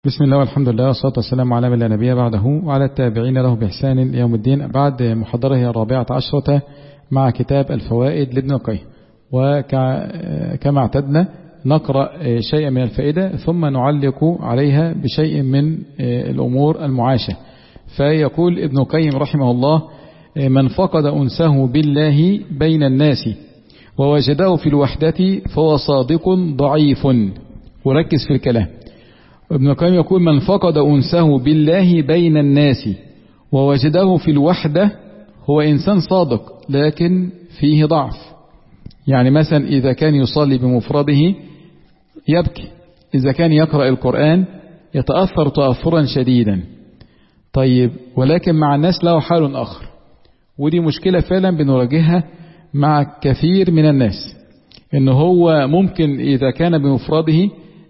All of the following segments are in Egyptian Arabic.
بسم الله والحمد لله والصلاة والسلام على من لا نبي بعده وعلى التابعين له بإحسان يوم الدين بعد محاضرة الرابعة عشرة مع كتاب الفوائد لابن القيم وكما اعتدنا نقرأ شيئا من الفائدة ثم نعلق عليها بشيء من الأمور المعاشة فيقول ابن القيم رحمه الله من فقد أنسه بالله بين الناس ووجده في الوحدة فهو صادق ضعيف وركز في الكلام ابن القيم يقول من فقد أنسه بالله بين الناس ووجده في الوحدة هو إنسان صادق لكن فيه ضعف يعني مثلا إذا كان يصلي بمفرده يبكي إذا كان يقرأ القرآن يتأثر تأثرا شديدا طيب ولكن مع الناس له حال آخر ودي مشكلة فعلا بنواجهها مع كثير من الناس إن هو ممكن إذا كان بمفرده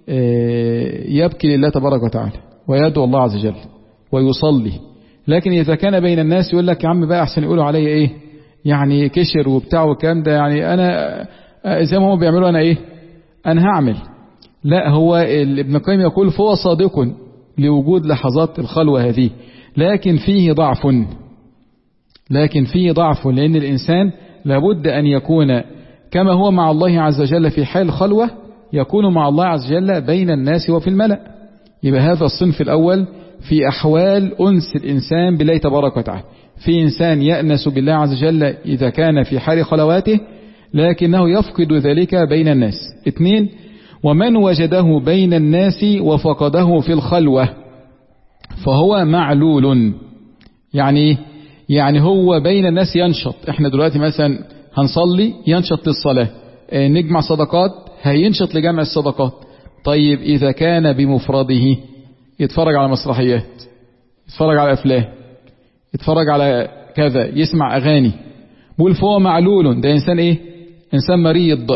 يبكي لله تبارك وتعالى ويدعو الله عز وجل ويصلي لكن إذا كان بين الناس يقول لك يا عم بقى أحسن يقولوا عليا إيه يعني كشر وبتاع والكلام ده يعني أنا زي ما هم بيعملوا أنا إيه أنا هعمل لا هو ابن القيم يقول فهو صادق لوجود لحظات الخلوة هذه لكن فيه ضعف لكن فيه ضعف لأن الإنسان لابد أن يكون كما هو مع الله عز وجل في حال خلوة يكون مع الله عز وجل بين الناس وفي الملأ يبقى هذا الصنف الأول في أحوال أنس الإنسان بالله تبارك وتعالى في إنسان يأنس بالله عز وجل إذا كان في حال خلواته لكنه يفقد ذلك بين الناس اثنين ومن وجده بين الناس وفقده في الخلوة فهو معلول يعني يعني هو بين الناس ينشط احنا دلوقتي مثلا هنصلي ينشط للصلاة نجمع صدقات هينشط لجمع الصدقات طيب إذا كان بمفرده يتفرج على مسرحيات يتفرج على أفلام يتفرج على كذا يسمع أغاني بقول فهو معلول ده إنسان إيه إنسان مريض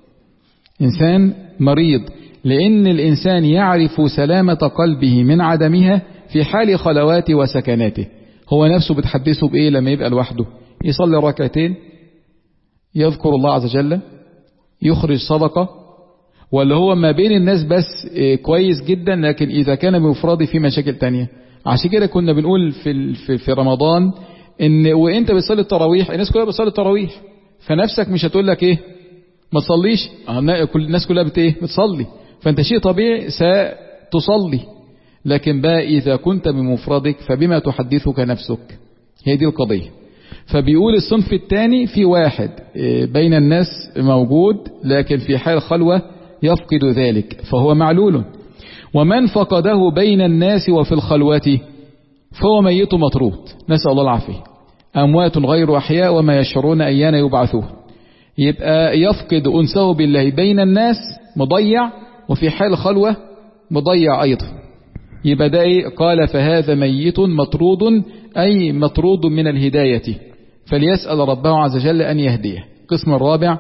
إنسان مريض لأن الإنسان يعرف سلامة قلبه من عدمها في حال خلواته وسكناته هو نفسه بتحدثه بإيه لما يبقى لوحده يصلي ركعتين يذكر الله عز وجل يخرج صدقة ولا هو ما بين الناس بس كويس جدا لكن إذا كان بمفرده في مشاكل تانية عشان كده كنا بنقول في في, في رمضان ان وانت بتصلي التراويح الناس كلها بتصلي التراويح فنفسك مش هتقول لك ايه ما تصليش الناس كلها بت ايه بتصلي فانت شيء طبيعي ستصلي لكن بقى اذا كنت بمفردك فبما تحدثك نفسك هي دي القضيه فبيقول الصنف الثاني في واحد بين الناس موجود لكن في حال خلوة يفقد ذلك فهو معلول ومن فقده بين الناس وفي الخلوة فهو ميت مطرود نسأل الله العافية أموات غير أحياء وما يشعرون أيان يبعثون يبقى يفقد أنسه بالله بين الناس مضيع وفي حال خلوة مضيع أيضا يبقى ده إيه؟ قال فهذا ميت مطرود أي مطرود من الهداية فليسأل ربه عز وجل أن يهديه قسم الرابع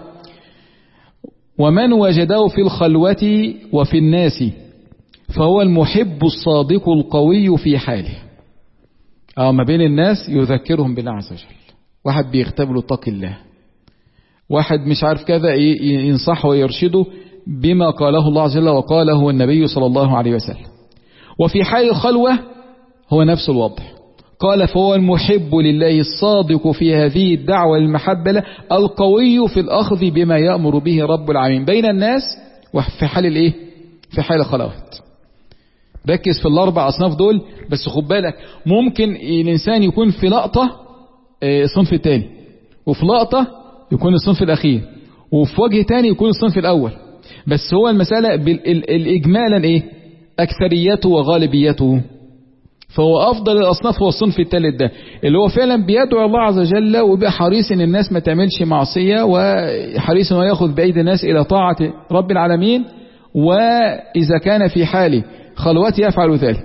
ومن وجده في الخلوة وفي الناس فهو المحب الصادق القوي في حاله أو ما بين الناس يذكرهم بالله عز وجل واحد بيختبر اتق الله واحد مش عارف كذا ينصحه ويرشده بما قاله الله عز وجل وقاله النبي صلى الله عليه وسلم وفي حال الخلوة هو نفس الوضع قال فهو المحب لله الصادق في هذه الدعوة المحبة القوي في الأخذ بما يأمر به رب العالمين بين الناس وفي حال الايه في حال الخلوات ركز في الأربع أصناف دول بس خد بالك ممكن الإنسان يكون في لقطة الصنف الثاني وفي لقطة يكون الصنف الأخير وفي وجه تاني يكون الصنف الأول بس هو المسألة الإجمالا إيه أكثريته وغالبيته فهو أفضل الأصناف هو الصنف الثالث ده اللي هو فعلا بيدعو الله عز وجل وبيبقى حريص إن الناس ما تعملش معصية وحريص إنه ياخذ بأيدي الناس إلى طاعة رب العالمين وإذا كان في حال خلوته يفعل ذلك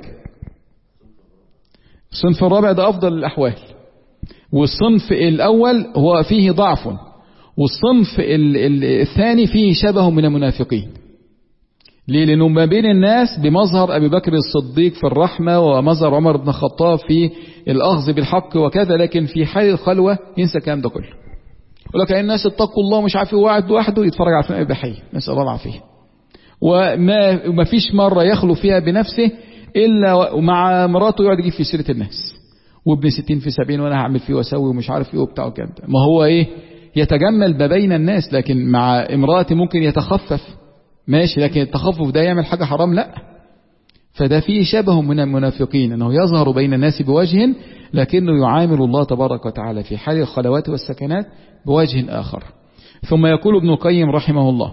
الصنف الرابع ده أفضل الأحوال والصنف الأول هو فيه ضعف والصنف الثاني فيه شبه من المنافقين ليه لأنه ما بين الناس بمظهر أبي بكر الصديق في الرحمة ومظهر عمر بن الخطاب في الأخذ بالحق وكذا لكن في حال الخلوة ينسى الكلام ده كله يقول لك الناس اتقوا الله مش عارف واحد لوحده يتفرج على فيلم إباحية نسأل الله العافية وما ما فيش مرة يخلو فيها بنفسه إلا مع مراته يقعد يجيب في سيرة الناس وابن ستين في سبعين وأنا هعمل فيه وأسوي ومش عارف إيه وبتاع وكده ما هو إيه يتجمل ما بين الناس لكن مع امرأة ممكن يتخفف ماشي لكن التخفف ده يعمل حاجة حرام لا فده فيه شبه من المنافقين أنه يظهر بين الناس بوجه لكنه يعامل الله تبارك وتعالى في حال الخلوات والسكنات بوجه آخر ثم يقول ابن القيم رحمه الله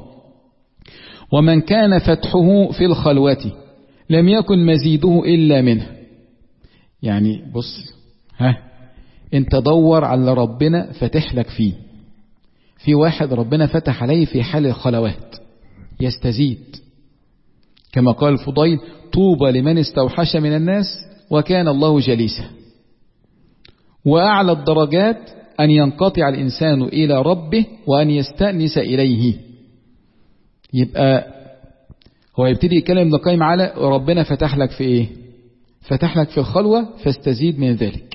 ومن كان فتحه في الخلوة لم يكن مزيده إلا منه يعني بص ها انت دور على ربنا فتح لك فيه في واحد ربنا فتح عليه في حال الخلوات يستزيد كما قال الفضيل طوبى لمن استوحش من الناس وكان الله جليسا وأعلى الدرجات أن ينقطع الإنسان إلى ربه وأن يستأنس إليه يبقى هو يبتدي يتكلم ابن القيم على ربنا فتح لك في إيه فتح لك في الخلوة فاستزيد من ذلك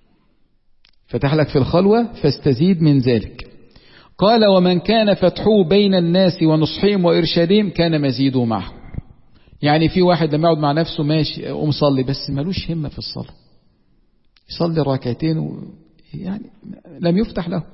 فتح لك في الخلوة فاستزيد من ذلك قال ومن كان فتحه بين الناس ونصحهم وإرشادهم كان مزيده معه يعني في واحد لما يقعد مع نفسه ماشي ومصلي بس ملوش همة في الصلاة يصلي ركعتين و... يعني لم يفتح له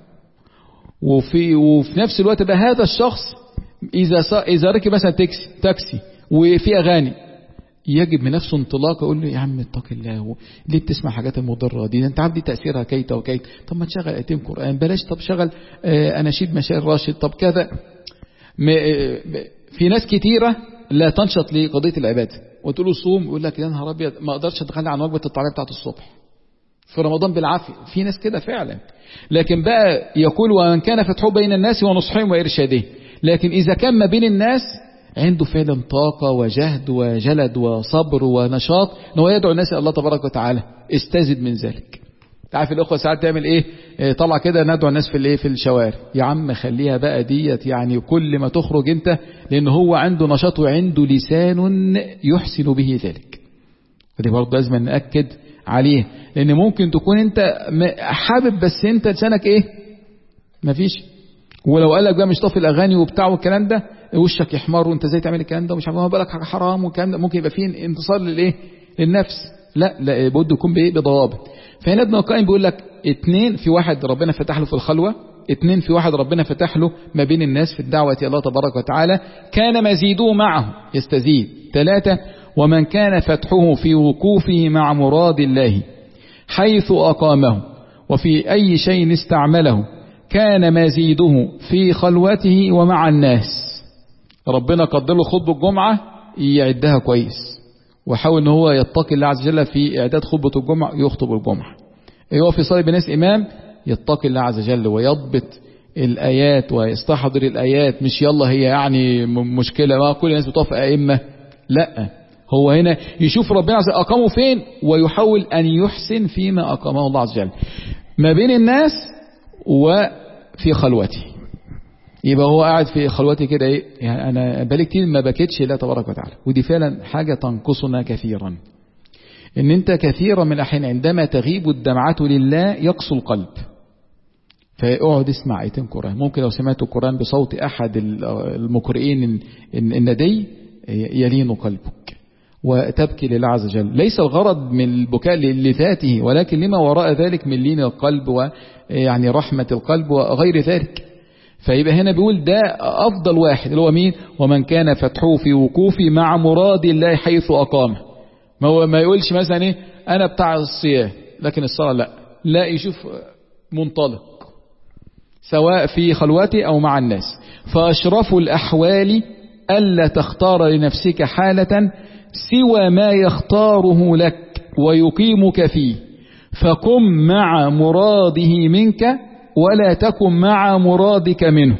وفي وفي نفس الوقت ده هذا الشخص إذا ص... إذا ركب مثلا تاكسي تاكسي وفي أغاني يجب من نفسه انطلاق يقول له يا عم اتق الله و... ليه بتسمع حاجات المضرة دي انت عارف دي تأثيرها كيت وكيت طب ما تشغل ايتين قرآن بلاش طب شغل آه اناشيد مشاير راشد طب كذا م... في ناس كتيرة لا تنشط لقضية العبادة وتقول له صوم يقول لك يا نهار ابيض ما اقدرش اتخلى عن وجبة الطعام بتاعت الصبح في رمضان بالعافية في ناس كده فعلا لكن بقى يقول ومن كان فتحه بين الناس ونصحهم وإرشاده لكن إذا كان ما بين الناس عنده فعلا طاقة وجهد وجلد وصبر ونشاط ان هو يدعو الناس الله تبارك وتعالى استزد من ذلك تعرف الأخوة ساعات تعمل إيه طلع كده ندعو الناس في الايه في الشوارع يا عم خليها بقى ديت يعني كل ما تخرج انت لأن هو عنده نشاط وعنده لسان يحسن به ذلك ودي برضه لازم نأكد عليه لأن ممكن تكون أنت حابب بس أنت لسانك إيه مفيش ولو قال لك بقى مش طافي الأغاني وبتاع والكلام ده وشك يحمر وانت ازاي تعمل الكلام ده ومش عارف ما بالك حاجه حرام والكلام ده ممكن يبقى فيه انتصار للايه للنفس لا لا بده يكون بايه بضوابط فهنا ابن القيم بيقول لك اتنين في واحد ربنا فتح له في الخلوه اتنين في واحد ربنا فتح له ما بين الناس في الدعوة إلى الله تبارك وتعالى كان مزيده معه يستزيد ثلاثة ومن كان فتحه في وقوفه مع مراد الله حيث أقامه وفي أي شيء استعمله كان مزيده في خلوته ومع الناس ربنا قدر له خطبة الجمعة يعدها كويس وحاول ان هو يتقي الله عز وجل في اعداد خطبة الجمعة يخطب الجمعة هو في صلاة بناس امام يتقي الله عز وجل ويضبط الآيات ويستحضر الآيات مش يلا هي يعني مشكلة ما كل الناس بتقف أئمة لا هو هنا يشوف ربنا عز وجل أقامه فين ويحاول أن يحسن فيما أقامه الله عز وجل ما بين الناس وفي خلوته يبقى هو قاعد في خلوتي كده ايه يعني انا بقالي كتير ما بكيتش لا تبارك وتعالى ودي فعلا حاجة تنقصنا كثيرا ان انت كثيرا من الاحيان عندما تغيب الدمعة لله يقسو القلب فاقعد اسمع ايتين قرآن ممكن لو سمعت القرآن بصوت احد المقرئين الندي يلين قلبك وتبكي لله عز وجل ليس الغرض من البكاء لذاته ولكن لما وراء ذلك من لين القلب ويعني رحمة القلب وغير ذلك فيبقى هنا بيقول ده أفضل واحد اللي هو مين ومن كان فتحه في وقوفي مع مراد الله حيث أقامه ما هو ما يقولش مثلا ايه أنا بتاع الصيام لكن الصلاة لا لا يشوف منطلق سواء في خلوته أو مع الناس فأشرف الأحوال ألا تختار لنفسك حالة سوى ما يختاره لك ويقيمك فيه فقم مع مراده منك ولا تكن مع مرادك منه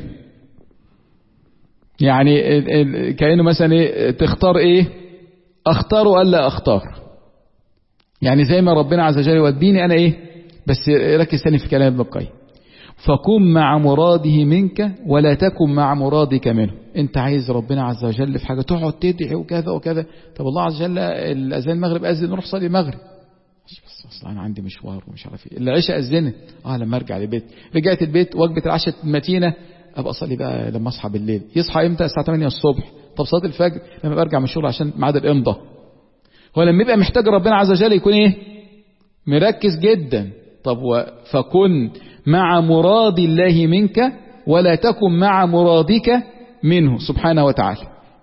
يعني كأنه مثلا إيه تختار ايه اختار الا اختار يعني زي ما ربنا عز وجل يوديني انا ايه بس ركز تاني في كلام ابن القيم فكن مع مراده منك ولا تكن مع مرادك منه انت عايز ربنا عز وجل في حاجة تقعد تدعي وكذا وكذا طب الله عز وجل الاذان المغرب اذن نروح صلي المغرب بس اصل انا عندي مشوار ومش عارف ايه العشاء اذنت اه لما ارجع البيت رجعت البيت وجبه العشاء المتينه ابقى اصلي بقى لما اصحى بالليل يصحى امتى الساعه 8 الصبح طب صلاه الفجر لما برجع من الشغل عشان ميعاد الامضاء هو لما يبقى محتاج ربنا عز وجل يكون ايه مركز جدا طب فكن مع مراد الله منك ولا تكن مع مرادك منه سبحانه وتعالى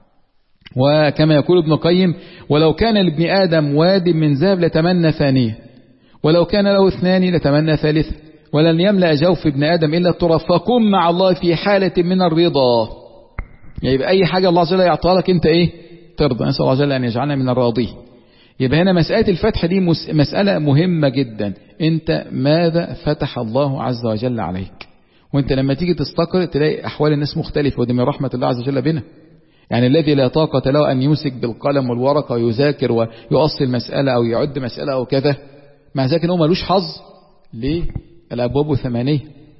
وكما يقول ابن القيم ولو كان لابن آدم واد من ذهب لتمنى ثانية ولو كان له اثنان لتمنى ثالثة ولن يملأ جوف ابن آدم إلا التراب فكن مع الله في حالة من الرضا يعني يبقى أي حاجة الله عز وجل يعطيها لك أنت إيه ترضى نسأل الله عز وجل أن يجعلنا من الراضين يبقى هنا مسألة الفتح دي مسألة مهمة جدا أنت ماذا فتح الله عز وجل عليك وانت لما تيجي تستقر تلاقي أحوال الناس مختلفة ودي من رحمة الله عز وجل بنا يعني الذي لا طاقة له أن يمسك بالقلم والورقة ويذاكر ويؤصل مسألة أو يعد مسألة أو كذا مع ذلك أنه ملوش حظ ليه الأبواب ثمانية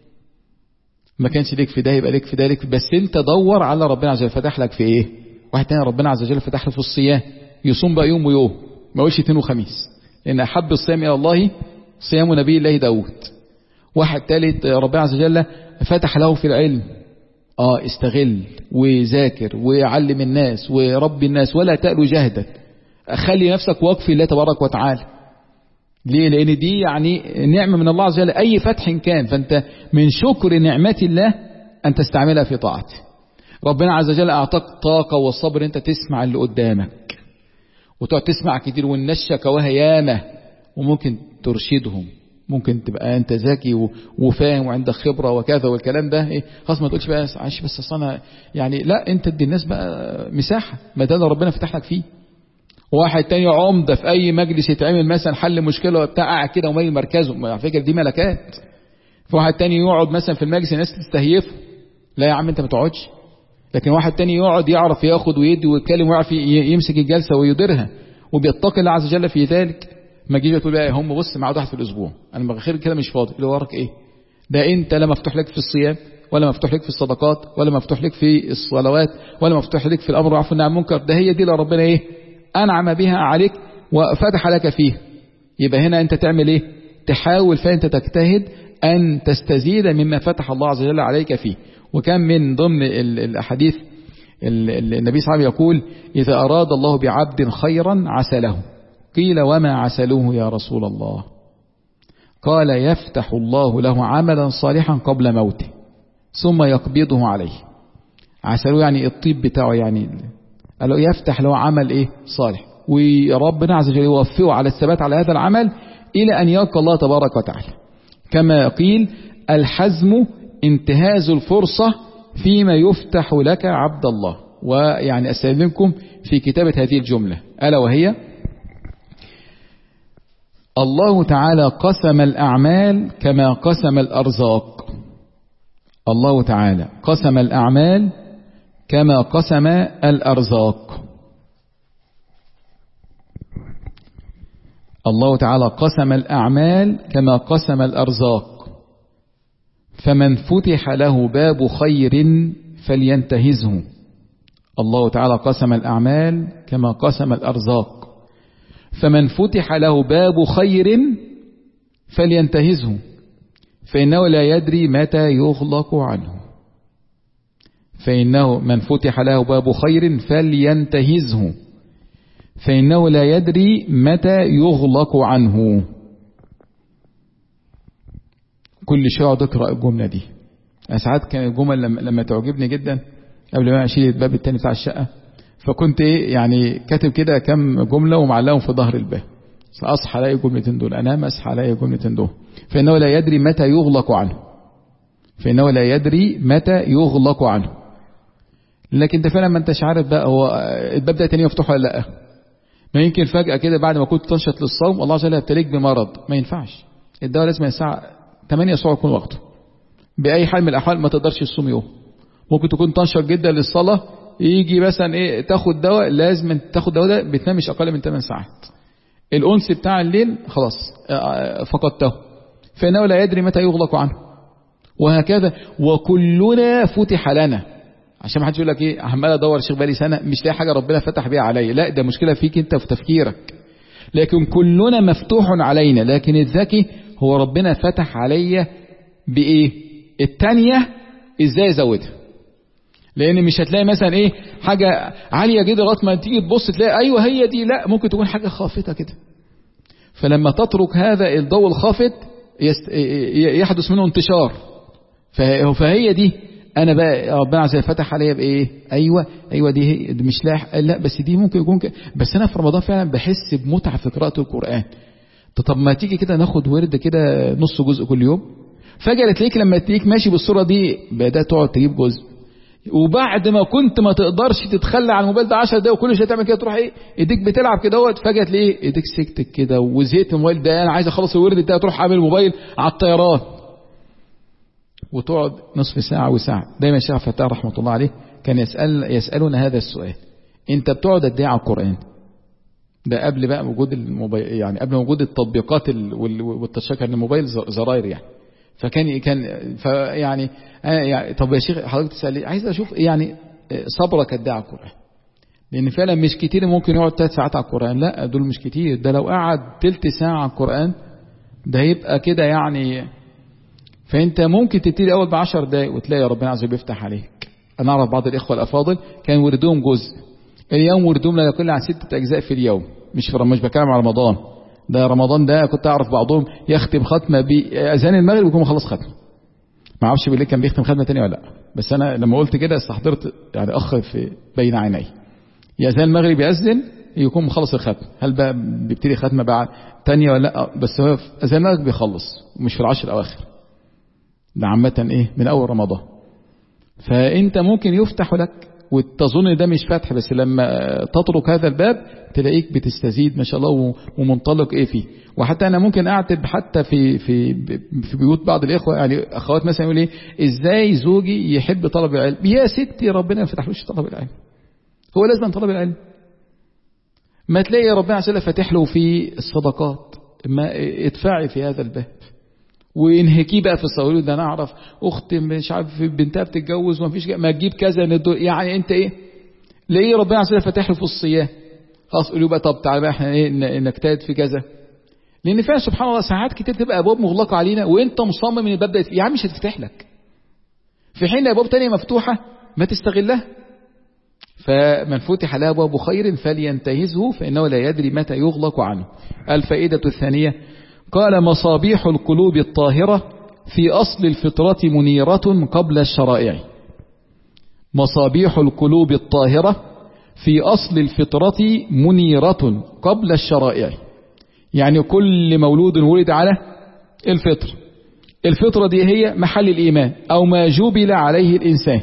ما كانش ليك في ده يبقى ليك في ذلك بس انت دور على ربنا عز وجل فتح لك في ايه واحد تاني ربنا عز وجل فتح له في الصيام يصوم بقى يوم ويوم ما يقولش اثنين وخميس لان احب الصيام الى الله صيام نبي الله داود واحد ثالث ربنا عز وجل فتح له في العلم اه استغل وذاكر وعلم الناس وربي الناس ولا تألو جهدك خلي نفسك وقف الله تبارك وتعالى ليه لان دي يعني نعمة من الله عز وجل اي فتح كان فانت من شكر نعمة الله ان تستعملها في طاعته ربنا عز وجل اعطاك طاقة والصبر انت تسمع اللي قدامك وتقعد تسمع كتير والناس شكواها ياما وممكن ترشدهم ممكن تبقى انت ذكي وفاهم وعندك خبرة وكذا والكلام ده ايه خلاص ما تقولش بقى عايش بس اصل انا يعني لا انت ادي الناس بقى مساحة ما ده ربنا فتح لك فيه واحد تاني عمدة في اي مجلس يتعمل مثلا حل مشكلة وبتاع قاعد كده ومالي مركزه على فكرة دي ملكات في واحد تاني يقعد مثلا في المجلس الناس تستهيفه لا يا عم انت ما تقعدش لكن واحد تاني يقعد يعرف ياخد ويدي ويتكلم ويعرف يمسك الجلسة ويديرها وبيتقي الله عز وجل في ذلك ما تجيش تقول بقى هم بص معاد واحد في الاسبوع انا بغير كده مش فاضي اللي وراك ايه ده انت لا مفتوح لك في الصيام ولا مفتوح لك في الصدقات ولا مفتوح لك في الصلوات ولا مفتوح لك في الامر والعفو والنهي عن المنكر ده هي دي اللي ربنا ايه انعم بها عليك وفتح لك فيه يبقى هنا انت تعمل ايه تحاول فانت تجتهد ان تستزيد مما فتح الله عز وجل عليك فيه وكان من ضمن الاحاديث النبي صلى الله عليه وسلم يقول اذا اراد الله بعبد خيرا عسله قيل وما عسلوه يا رسول الله قال يفتح الله له عملا صالحا قبل موته ثم يقبضه عليه عسلوه يعني الطيب بتاعه يعني قال له يفتح له عمل ايه صالح وربنا عز وجل يوفقه على الثبات على هذا العمل إلى أن يلقى الله تبارك وتعالى كما قيل الحزم انتهاز الفرصة فيما يفتح لك عبد الله ويعني أستاذنكم في كتابة هذه الجملة ألا وهي الله تعالى قسم الأعمال كما قسم الأرزاق الله تعالى قسم الأعمال كما قسم الأرزاق الله تعالى قسم الأعمال كما قسم الأرزاق فمن فتح له باب خير فلينتهزه الله تعالى قسم الأعمال كما قسم الأرزاق فمن فتح له باب خير فلينتهزه فإنه لا يدري متى يغلق عنه فإنه من فتح له باب خير فلينتهزه فإنه لا يدري متى يغلق عنه كل شيء اقعد اقرا الجملة دي ساعات كان الجمل لما, لما تعجبني جدا قبل ما اشيل الباب التاني بتاع الشقة فكنت ايه يعني كاتب كده كم جملة ومعلقهم في ظهر الباب اصحى الاقي الجملتين دول انام اصحى الاقي الجملتين دول فانه لا يدري متى يغلق عنه فانه لا يدري متى يغلق عنه لكن انت فعلا ما انتش عارف بقى هو الباب ده تاني مفتوح ولا لا ما يمكن فجأة كده بعد ما كنت تنشط للصوم الله عز وجل يبتليك بمرض ما ينفعش الدواء لازم الساعة 8 الصبح يكون وقته بأي حال من الأحوال ما تقدرش تصوم يوم ممكن تكون تنشط جدا للصلاة يجي مثلا ايه تاخد دواء لازم تاخد دواء ده بتنام مش أقل من 8 ساعات الأنس بتاع الليل خلاص فقدته فإنه لا يدري متى يغلق عنه وهكذا وكلنا فتح لنا عشان ما حدش يقول لك ايه عمال ادور شيخ بالي سنه مش لاقي حاجه ربنا فتح بيها عليا لا ده مشكله فيك انت في تفكيرك لكن كلنا مفتوح علينا لكن الذكي هو ربنا فتح عليا بايه الثانيه ازاي ازودها لان مش هتلاقي مثلا ايه حاجة عالية جدا لغايه ما تيجي تبص تلاقي ايوه هي دي لا ممكن تكون حاجة خافتة كده فلما تترك هذا الضوء الخافت يحدث منه انتشار فهي دي انا بقى ربنا عز وجل فتح عليا بايه ايوه ايوه دي, هي دي مش لاح لا بس دي ممكن يكون كده بس انا في رمضان فعلا بحس بمتعه في قراءه القران طب ما تيجي كده ناخد ورد كده نص جزء كل يوم فجأة تلاقيك لما تلاقيك ماشي بالصورة دي بدأت تقعد تجيب جزء وبعد ما كنت ما تقدرش تتخلى عن الموبايل ده 10 دقايق وكل شويه تعمل كده تروح ايه ايديك بتلعب كده اهوت فجاه تلاقيه ايديك سكتت كده وزهقت الموبايل ده انا عايز اخلص الورد ده تروح عامل الموبايل على الطيران وتقعد نصف ساعه وساعه دايما الشيخ فتاح رحمه الله عليه كان يسال يسالنا هذا السؤال انت بتقعد قد ايه على القران ده قبل بقى وجود الموبايل يعني قبل وجود التطبيقات والتشكر الموبايل زراير يعني فكان كان فيعني يعني طب يا شيخ حضرتك تسأل عايز اشوف يعني صبرك قد على القرآن لان فعلا مش كتير ممكن يقعد ثلاث ساعات على القرآن لا دول مش كتير ده لو قعد تلت ساعة على القرآن ده هيبقى كده يعني فانت ممكن تبتدي اول بعشر دقايق وتلاقي ربنا عز وجل بيفتح عليك انا اعرف بعض الاخوه الافاضل كان وردهم جزء اليوم وردهم لا يقل عن ستة اجزاء في اليوم مش في مش بتكلم على رمضان ده رمضان ده كنت اعرف بعضهم يختم ختمه باذان المغرب ويكون مخلص ختمه ما اعرفش بالليل كان بيختم ختمه تانية ولا لا بس انا لما قلت كده استحضرت يعني اخ في بين عيني يا اذان المغرب ياذن يكون مخلص الختم هل بقى بيبتدي ختمه بعد تانية ولا لا بس هو في اذان المغرب بيخلص ومش في العشر الاواخر ده عامه ايه من اول رمضان فانت ممكن يفتح لك وتظن ده مش فتح بس لما تترك هذا الباب تلاقيك بتستزيد ما شاء الله ومنطلق ايه فيه وحتى انا ممكن اعتب حتى في في في بيوت بعض الاخوه يعني اخوات مثلا يقول ايه ازاي زوجي يحب طلب العلم يا ستي ربنا ما فتحلوش طلب العلم هو لازم طلب العلم ما تلاقي ربنا عز وجل فاتح له في الصدقات ما ادفعي في هذا الباب وانهكيه بقى في الصواريخ ده انا اعرف اخت مش عارف بنتها بتتجوز وما فيش ما تجيب كذا يعني انت ايه ليه ربنا عز وجل فاتح له في الصيام خلاص قولوا بقى طب تعالى بقى احنا ايه نجتهد في كذا لان فعلا سبحان الله ساعات كتير تبقى ابواب مغلقه علينا وانت مصمم ان الباب ده يا عم مش هتفتح لك في حين ابواب تانية مفتوحه ما تستغلها فمن فتح له ابواب خير فلينتهزه فانه لا يدري متى يغلق عنه الفائده الثانيه قال مصابيح القلوب الطاهرة في أصل الفطرة منيرة قبل الشرائع مصابيح القلوب الطاهرة في أصل الفطرة منيرة قبل الشرائع يعني كل مولود ولد على الفطر الفطرة دي هي محل الإيمان أو ما جبل عليه الإنسان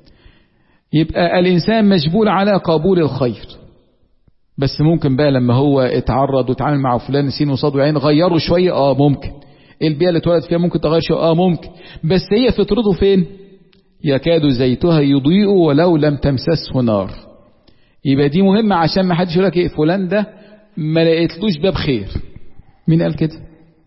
يبقى الإنسان مجبول على قبول الخير بس ممكن بقى لما هو اتعرض واتعامل مع فلان سين وصاد وعين غيروا شوية اه ممكن البيئة اللي اتولد فيها ممكن تغير شوية اه ممكن بس هي فطرته فين يكاد زيتها يضيء ولو لم تمسسه نار يبقى دي مهمة عشان ما حدش يقول لك ايه فلان ده ما لقيتلوش باب خير مين قال كده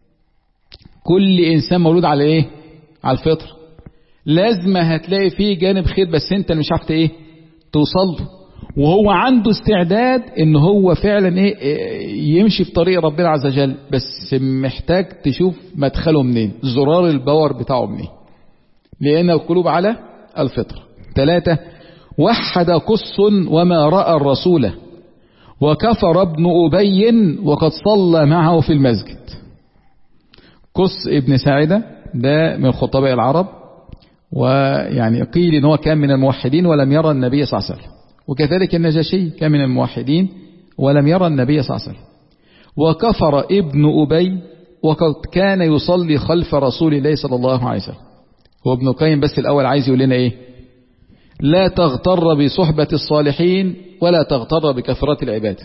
كل انسان مولود على ايه على الفطر لازم هتلاقي فيه جانب خير بس انت مش عارف ايه توصل له وهو عنده استعداد ان هو فعلا ايه يمشي في طريق ربنا عز وجل بس محتاج تشوف مدخله منين زرار الباور بتاعه منين لان القلوب على الفطر ثلاثة وحد قص وما رأى الرسول وكفر ابن أبي وقد صلى معه في المسجد قص ابن ساعدة ده من خطباء العرب ويعني قيل ان هو كان من الموحدين ولم يرى النبي صلى الله عليه وسلم وكذلك النجاشي كان من الموحدين ولم يرى النبي صلى الله عليه وسلم وكفر ابن أبي وقد كان يصلي خلف رسول الله صلى الله عليه وسلم هو ابن القيم بس الأول عايز يقول لنا إيه لا تغتر بصحبة الصالحين ولا تغتر بكثرة العباد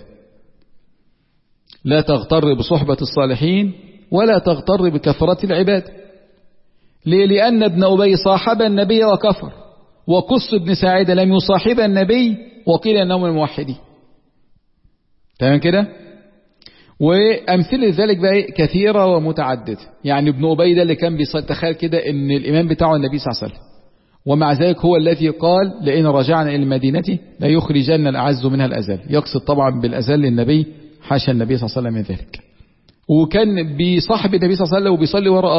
لا تغتر بصحبة الصالحين ولا تغتر بكثرة العباد ليه لأن ابن أبي صاحب النبي وكفر وقص ابن ساعدة لم يصاحب النبي وقيل أنه من الموحدين تمام كده وأمثلة ذلك بقى كثيرة ومتعددة يعني ابن أبي ده اللي كان بيتخيل كده أن الإمام بتاعه النبي صلى الله عليه وسلم ومع ذلك هو الذي قال لئن رجعنا إلى المدينة لا يخرجن الأعز منها الأزل يقصد طبعا بالأزل للنبي حاشا النبي صلى الله عليه وسلم من ذلك وكان بيصاحب النبي صلى الله عليه وسلم وبيصلي وراءه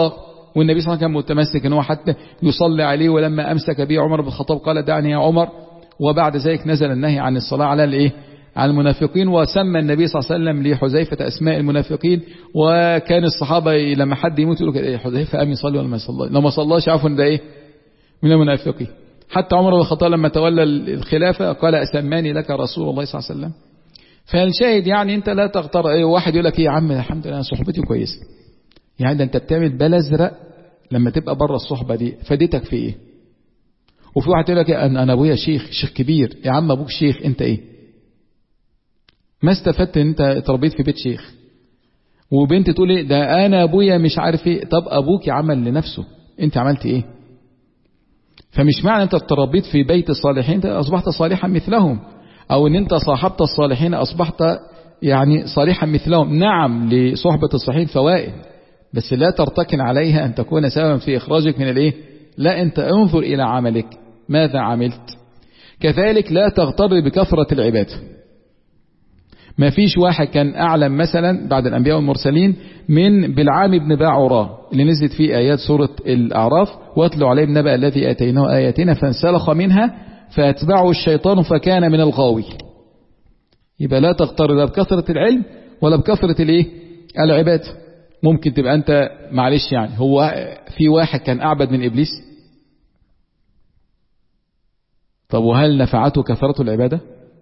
والنبي صلى الله عليه وسلم كان متمسك ان هو حتى يصلي عليه ولما امسك به عمر بن الخطاب قال دعني يا عمر وبعد ذلك نزل النهي عن الصلاة على الايه على المنافقين وسمى النبي صلى الله عليه وسلم لحذيفة أسماء المنافقين وكان الصحابة لما حد يموت يقولوا كده حذيفة أم يصلي ولا ما يصلي لو ما صلاش عارفوا ان ده إيه من المنافقين حتى عمر بن الخطاب لما تولى الخلافة قال أسماني لك رسول الله صلى الله عليه وسلم فالشاهد يعني أنت لا تغتر أي واحد يقول لك إيه يا عم الحمد لله صحبتي كويسة يعني ده أنت بتعمل بلا أزرق لما تبقى بره الصحبة دي فادتك في إيه وفي واحد يقول لك أنا, أنا أبويا شيخ شيخ كبير يا عم أبوك شيخ أنت إيه ما استفدت ان انت اتربيت في بيت شيخ وبنت تقول ايه ده انا ابويا مش عارف ايه طب ابوك عمل لنفسه انت عملت ايه فمش معنى انت اتربيت في بيت الصالحين انت اصبحت صالحا مثلهم او ان انت صاحبت الصالحين اصبحت يعني صالحا مثلهم نعم لصحبة الصالحين فوائد بس لا ترتكن عليها ان تكون سببا في اخراجك من الايه لا انت انظر الى عملك ماذا عملت كذلك لا تغتر بكثرة العباده ما فيش واحد كان أعلم مثلا بعد الأنبياء والمرسلين من بلعام بن باعورة اللي نزلت فيه آيات سورة الأعراف واتلوا عليه النبأ الذي آتيناه آياتنا فانسلخ منها فأتبعه الشيطان فكان من الغاوي يبقى لا تغتر لا بكثرة العلم ولا بكثرة الايه العباد ممكن تبقى أنت معلش يعني هو في واحد كان أعبد من إبليس طب وهل نفعته كثرة العبادة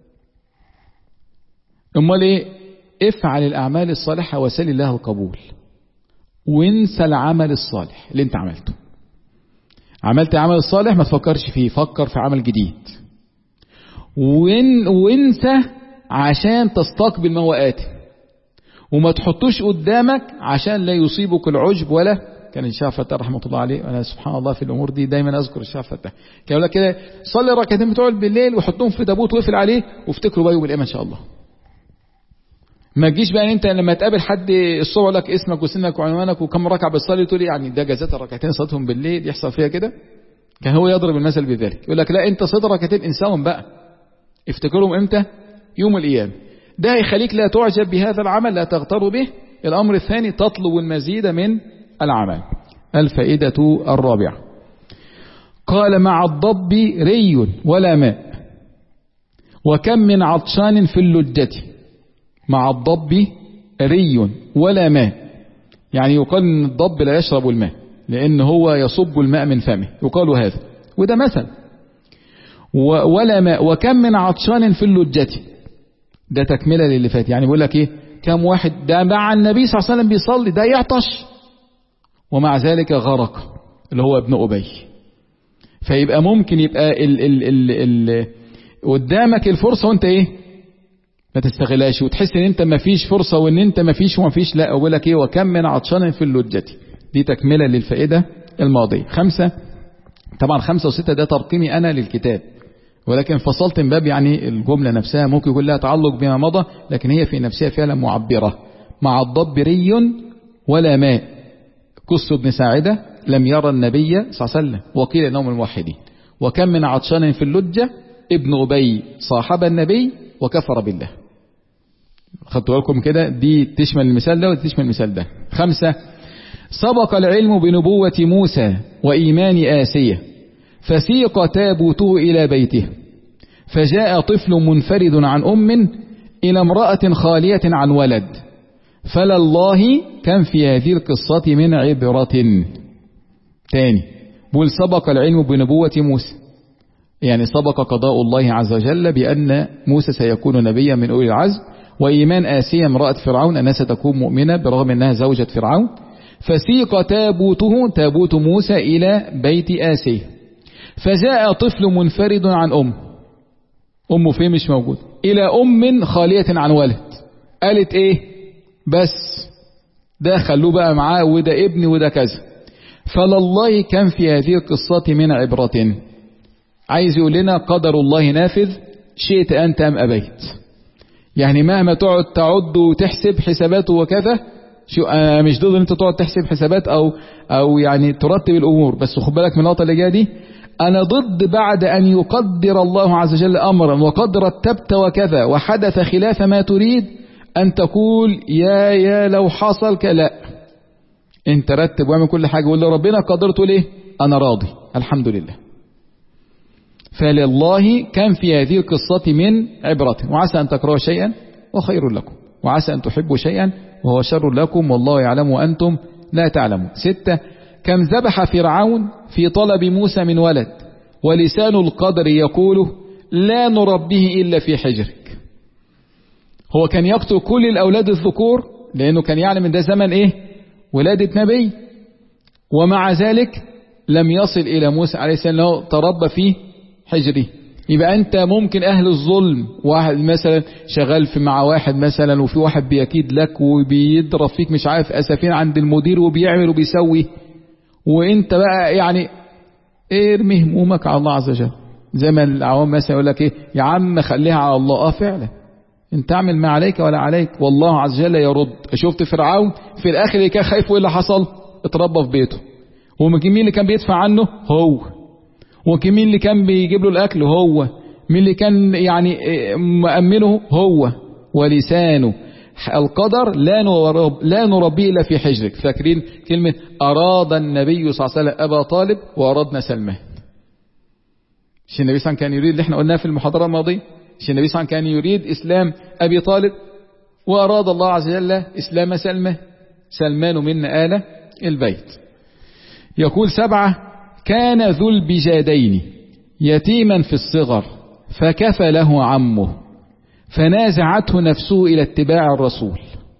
امال ايه افعل الاعمال الصالحه وسل الله القبول وانسى العمل الصالح اللي انت عملته عملت عمل الصالح ما تفكرش فيه فكر في عمل جديد وين وانسى عشان تستقبل ما هو آتي وما تحطوش قدامك عشان لا يصيبك العجب ولا كان الشيخ فتاح رحمه الله عليه انا سبحان الله في الامور دي دايما اذكر الشيخ فتاح كان يقول لك كده صلي الركعتين بتوع بالليل وحطهم في تابوت واقفل عليه وافتكروا بقى يوم القيامه ان شاء الله ما تجيش بقى انت لما تقابل حد الصبح لك اسمك وسنك وعنوانك وكم ركعه بتصلي تقول يعني ده جزات الركعتين صلاتهم بالليل يحصل فيها كده كان هو يضرب المثل بذلك يقول لك لا انت صد ركعتين انساهم بقى افتكرهم امتى يوم القيامه ده هيخليك لا تعجب بهذا العمل لا تغتر به الامر الثاني تطلب المزيد من العمل الفائده الرابعه قال مع الضب ري ولا ماء وكم من عطشان في اللجه مع الضب ري ولا ماء يعني يقال ان الضب لا يشرب الماء لان هو يصب الماء من فمه يقال هذا وده مثل ولا ماء وكم من عطشان في اللجة ده تكملة للي فات يعني بيقول لك ايه كم واحد ده مع النبي صلى الله عليه وسلم بيصلي ده يعطش ومع ذلك غرق اللي هو ابن أبي فيبقى ممكن يبقى ال ال ال ال قدامك الفرصة وانت ايه ما تستغلاش وتحس ان انت ما فيش فرصة وان انت ما فيش وما فيش لا اقول لك ايه وكم من عطشان في اللجة دي تكملة للفائدة الماضية خمسة طبعا خمسة وستة ده ترقيمي انا للكتاب ولكن فصلت من باب يعني الجملة نفسها ممكن يكون لها تعلق بما مضى لكن هي في نفسها فعلا معبرة مع الضب ري ولا ماء كس بن ساعدة لم يرى النبي صلى الله عليه وسلم وقيل انهم الموحدين وكم من عطشان في اللجة ابن أبي صاحب النبي وكفر بالله خدتوا بالكم كده دي تشمل المثال ده ودي تشمل المثال ده خمسة سبق العلم بنبوة موسى وإيمان آسية فسيق تابوته إلى بيته فجاء طفل منفرد عن أم إلى امرأة خالية عن ولد فلله كان في هذه القصة من عبرة تاني بول سبق العلم بنبوة موسى يعني سبق قضاء الله عز وجل بأن موسى سيكون نبيا من أولي العزم وإيمان آسيا امرأة فرعون أنها ستكون مؤمنة برغم أنها زوجة فرعون فسيق تابوته تابوت موسى إلى بيت آسيا فجاء طفل منفرد عن أم أمه فين مش موجود إلى أم خالية عن ولد قالت إيه بس ده خلوه بقى معاه وده ابني وده كذا فلله كان في هذه القصة من عبرة عايز يقول لنا قدر الله نافذ شئت أنت أم أبيت يعني مهما تقعد تعد وتحسب حساباته وكذا شو أنا مش ضد ان انت تقعد تحسب حسابات او او يعني ترتب الامور بس خد بالك من النقطه اللي جايه دي انا ضد بعد ان يقدر الله عز وجل امرا وقد رتبت وكذا وحدث خلاف ما تريد ان تقول يا يا لو حصل كلا انت رتب واعمل كل حاجة واللي ربنا قدر تقول ايه انا راضي الحمد لله فلله كان في هذه القصة من عبرة وعسى أن تكرهوا شيئا وخير لكم وعسى أن تحبوا شيئا وهو شر لكم والله يعلم وأنتم لا تعلمون ستة كم ذبح فرعون في طلب موسى من ولد ولسان القدر يقول لا نربيه إلا في حجرك هو كان يقتل كل الأولاد الذكور لأنه كان يعلم ان ده زمن إيه ولادة نبي ومع ذلك لم يصل إلى موسى عليه السلام أنه تربى في حجره يبقى أنت ممكن أهل الظلم واحد مثلا شغال في مع واحد مثلا وفي واحد بيكيد لك وبيضرب فيك مش عارف أسفين عند المدير وبيعمل وبيسوي وانت بقى يعني ارمي همومك على الله عز وجل زي ما العوام مثلا يقول لك ايه يا عم خليها على الله اه فعلا انت اعمل ما عليك ولا عليك والله عز وجل يرد شفت فرعون في الاخر اللي كان خايف وايه اللي حصل اتربى في بيته ومين اللي كان بيدفع عنه هو ومين اللي كان بيجيب له الاكل هو مين اللي كان يعني مأمنه هو ولسانه القدر لا نرب لا نربيه الا في حجرك فاكرين كلمه اراد النبي صلى الله عليه وسلم ابا طالب واردنا سلمان مش النبي صلى الله عليه وسلم كان يريد اللي احنا قلناه في المحاضره الماضيه مش النبي صلى الله عليه وسلم كان يريد اسلام ابي طالب واراد الله عز وجل اسلام سلمى سلمان منا آل البيت يقول سبعه كان ذو البجادين يتيما في الصغر فكفى له عمه فنازعته نفسه إلى اتباع الرسول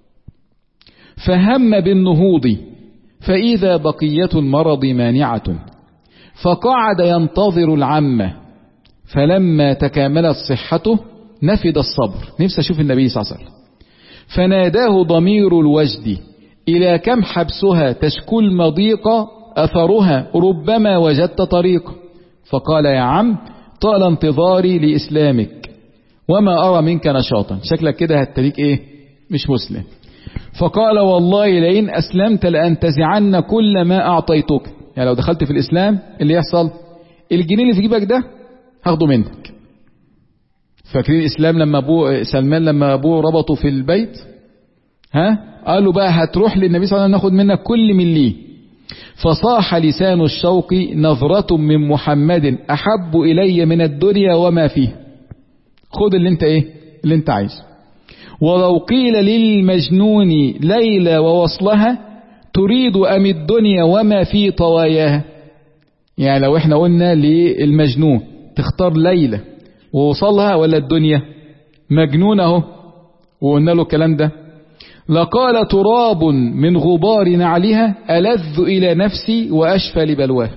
فهم بالنهوض فإذا بقية المرض مانعة فقعد ينتظر العمة فلما تكاملت صحته نفد الصبر نفسي أشوف النبي صلى الله عليه وسلم فناداه ضمير الوجد إلى كم حبسها تشكو المضيق أثرها ربما وجدت طريق فقال يا عم طال انتظاري لإسلامك وما أرى منك نشاطا شكلك كده هتريك إيه مش مسلم فقال والله لئن أسلمت لأنتزعن كل ما أعطيتك يعني لو دخلت في الإسلام اللي يحصل الجنيه اللي في جيبك ده هاخده منك فاكرين الإسلام لما أبوه سلمان لما أبوه ربطه في البيت ها قالوا بقى هتروح للنبي صلى الله عليه وسلم ناخد منك كل من ليه فصاح لسان الشوق نظرة من محمد أحب إلي من الدنيا وما فيه خد اللي انت ايه اللي انت عايزه ولو قيل للمجنون ليلى ووصلها تريد أم الدنيا وما في طواياها يعني لو احنا قلنا للمجنون تختار ليلى ووصلها ولا الدنيا مجنون اهو وقلنا له الكلام ده لقال تراب من غبار نعلها ألذ إلى نفسي وأشفى لبلواه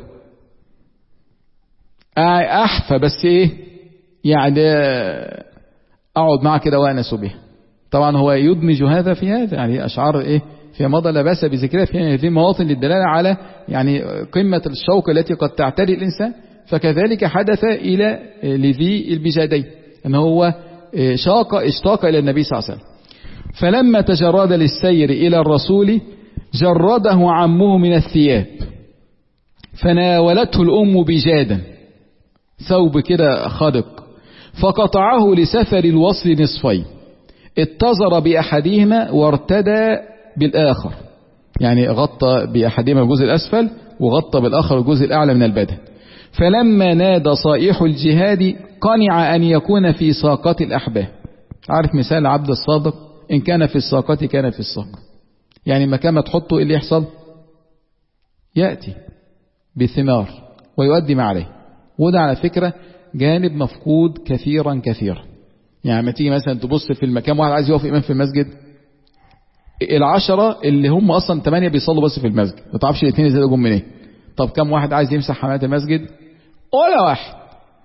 أحفى بس إيه يعني أقعد معه كده وأنس بها طبعا هو يدمج هذا في هذا يعني أشعار إيه في مضى لا بأس بذكرها في هذه مواطن للدلالة على يعني قمة الشوق التي قد تعتري الإنسان فكذلك حدث إلى لذي البجادين أن هو شاق اشتاق إلى النبي صلى الله عليه وسلم فلما تجرد للسير إلى الرسول جرده عمه من الثياب فناولته الأم بجادا ثوب كده خدق فقطعه لسفر الوصل نصفين اتزر بأحدهما وارتدى بالآخر يعني غطى بأحدهما الجزء الأسفل وغطى بالآخر الجزء الأعلى من البدن فلما نادى صائح الجهاد قنع أن يكون في ساقة الأحباب عارف مثال عبد الصادق إن كان في الساقة كان في الساقة يعني مكان ما تحطه اللي يحصل يأتي بثمار ويؤدي ما عليه وده على فكرة جانب مفقود كثيرا كثيرا يعني ما تيجي مثلا تبص في المكان واحد عايز يقف إمام في المسجد العشرة اللي هم أصلا ثمانية بيصلوا بس في المسجد ما تعرفش الاثنين ازاي جم منين طب كم واحد عايز يمسح حماية المسجد ولا واحد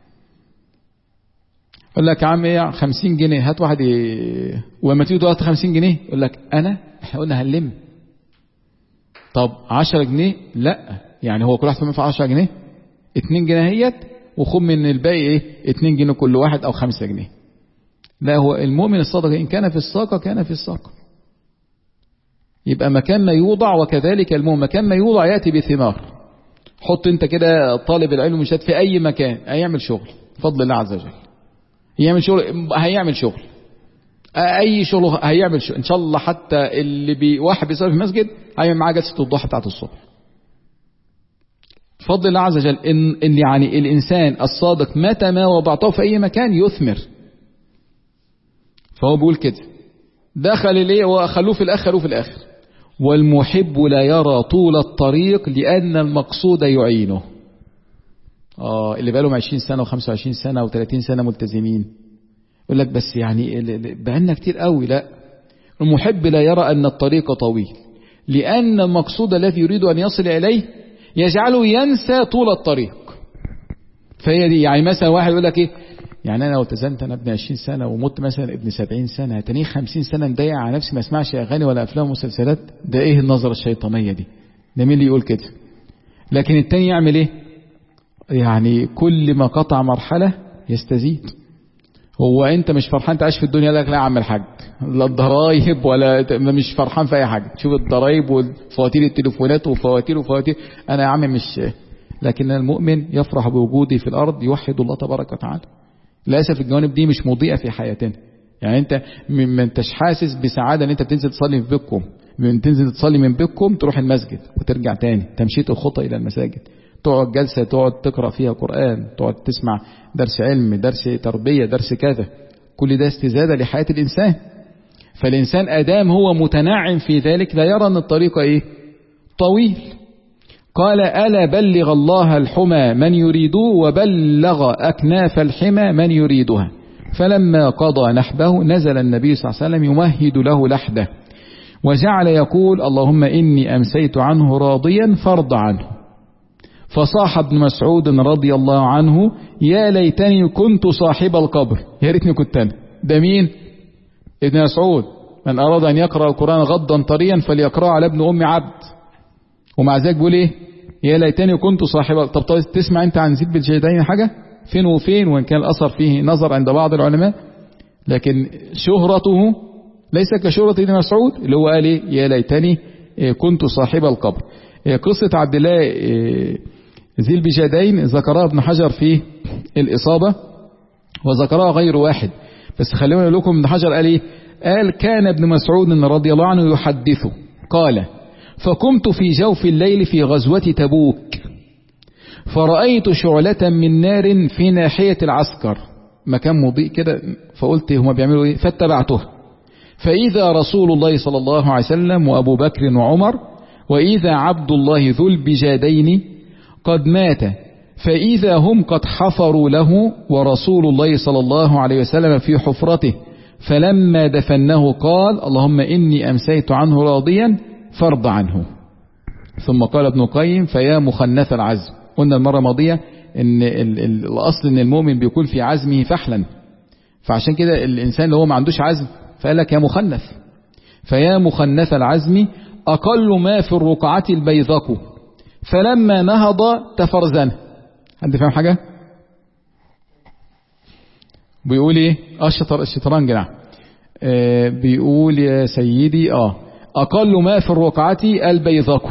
يقول لك يا عم ايه 50 جنيه هات واحد إيه ولما تيجي تقول 50 جنيه يقول لك انا احنا قلنا هنلم طب 10 جنيه لا يعني هو كل واحد فيهم يدفع 10 جنيه 2 جنيه هيت وخد من الباقي ايه 2 جنيه كل واحد او 5 جنيه لا هو المؤمن الصادق ان كان في الساقه كان في الساقه يبقى مكان ما يوضع وكذلك المؤمن مكان ما يوضع ياتي بثمار حط انت كده طالب العلم مشات في اي مكان هيعمل شغل بفضل الله عز وجل يعمل شغل هيعمل شغل اي شغل هيعمل شو ان شاء الله حتى اللي بي واحد بيصلي في المسجد هيعمل معاه جلسه الضحى بتاعت الصبح بفضل الله عز وجل إن, إن يعني الإنسان الصادق متى ما وضعته في أي مكان يثمر فهو بيقول كده دخل ليه وخلوه في الآخر خلوه في الآخر والمحب لا يرى طول الطريق لأن المقصود يعينه آه اللي بقالهم 20 سنة و25 سنة و30 سنة ملتزمين يقول لك بس يعني بقالنا كتير قوي لا المحب لا يرى أن الطريق طويل لأن المقصود الذي يريد أن يصل إليه يجعله ينسى طول الطريق فهي دي يعني مثلا واحد يقول لك ايه يعني انا لو التزمت انا ابن 20 سنه ومت مثلا ابن 70 سنه هتنيه 50 سنه مضيع على نفسي ما اسمعش اغاني ولا افلام ومسلسلات ده ايه النظره الشيطانيه دي ده مين اللي يقول كده لكن التاني يعمل ايه يعني كل ما قطع مرحله يستزيد هو انت مش فرحان تعيش في الدنيا لك لا يا عم الحاج لا الضرايب ولا مش فرحان في اي حاجه تشوف الضرايب وفواتير التليفونات وفواتير وفواتير انا يا عم مش لكن المؤمن يفرح بوجودي في الارض يوحد الله تبارك وتعالى للاسف الجوانب دي مش مضيئه في حياتنا يعني انت ما انتش حاسس بسعاده ان انت بتنزل تصلي في بيتكم من تنزل تصلي من بيتكم تروح المسجد وترجع تاني تمشيه الخطى الى المساجد تقعد جلسة تقعد تقرأ فيها قرآن تقعد تسمع درس علم درس تربية درس كذا كل ده استزادة لحياة الإنسان فالإنسان أدام هو متنعم في ذلك لا يرى أن الطريق إيه طويل قال ألا بلغ الله الحمى من يريده وبلغ أكناف الحمى من يريدها فلما قضى نحبه نزل النبي صلى الله عليه وسلم يمهد له لحده وجعل يقول اللهم إني أمسيت عنه راضيا فرض عنه فصاح ابن مسعود رضي الله عنه يا ليتني كنت صاحب القبر يا ريتني كنت انا ده مين ابن مسعود من اراد ان يقرا القران غضا طريا فليقراه على ابن ام عبد ومع ذلك بيقول ايه يا ليتني كنت صاحب طب تسمع انت عن زيد بالجيدين حاجه فين وفين وان كان الاثر فيه نظر عند بعض العلماء لكن شهرته ليس كشهرة ابن مسعود اللي هو قال ايه يا ليتني كنت صاحب القبر قصة عبد الله ذي البجادين ذكرها ابن حجر في الإصابة وذكرها غير واحد بس خلينا لكم ابن حجر قال ايه قال كان ابن مسعود رضي الله عنه يحدث قال فقمت في جوف الليل في غزوة تبوك فرأيت شعلة من نار في ناحية العسكر مكان مضيء كده فقلت هما بيعملوا ايه فاتبعته فإذا رسول الله صلى الله عليه وسلم وأبو بكر وعمر وإذا عبد الله ذو البجادين قد مات فإذا هم قد حفروا له ورسول الله صلى الله عليه وسلم في حفرته فلما دفنه قال اللهم إني أمسيت عنه راضيا فرض عنه ثم قال ابن القيم فيا مخنث العزم قلنا المرة الماضية ان ال ال الأصل ان المؤمن بيكون في عزمه فحلا فعشان كده الإنسان اللي هو ما عندوش عزم فقال لك يا مخنث فيا مخنث العزم أقل ما في الرقعة البيضق فلما نهض تفرزن حد فاهم حاجة بيقول ايه اه الشطر الشطرنج نعم آه بيقول يا سيدي اه اقل ما في الرقعة البيضاق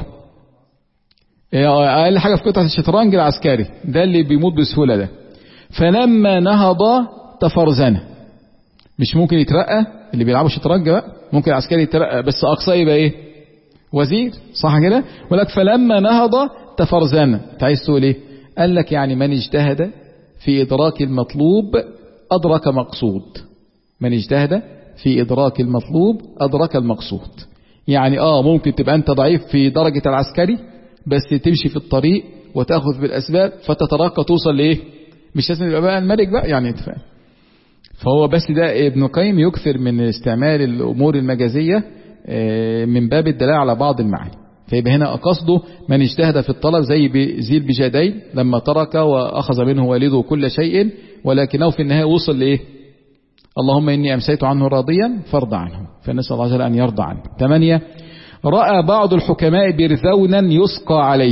اقل حاجة في قطعة الشطرنج العسكري ده اللي بيموت بسهولة ده فلما نهض تفرزن مش ممكن يترقى اللي بيلعبوا شطرنج بقى ممكن العسكري يترقى بس اقصاه يبقى ايه وزير صح كده ولك فلما نهض تفرزن انت عايز تقول ايه قال لك يعني من اجتهد في ادراك المطلوب ادرك مقصود من اجتهد في ادراك المطلوب ادرك المقصود يعني اه ممكن تبقى انت ضعيف في درجة العسكري بس تمشي في الطريق وتاخذ بالاسباب فتترقى توصل لايه مش لازم يبقى بقى الملك بقى يعني انت فاهم فهو بس ده ابن قيم يكثر من استعمال الامور المجازيه من باب الدلالة على بعض المعاني فيبقى هنا قصده من اجتهد في الطلب زي ذي البجادين لما ترك وأخذ منه والده كل شيء ولكنه في النهاية وصل لإيه اللهم إني أمسيت عنه راضيا فارض عنه فنسأل الله جل أن يرضى عنه ثمانية رأى بعض الحكماء برذونا يسقى عليه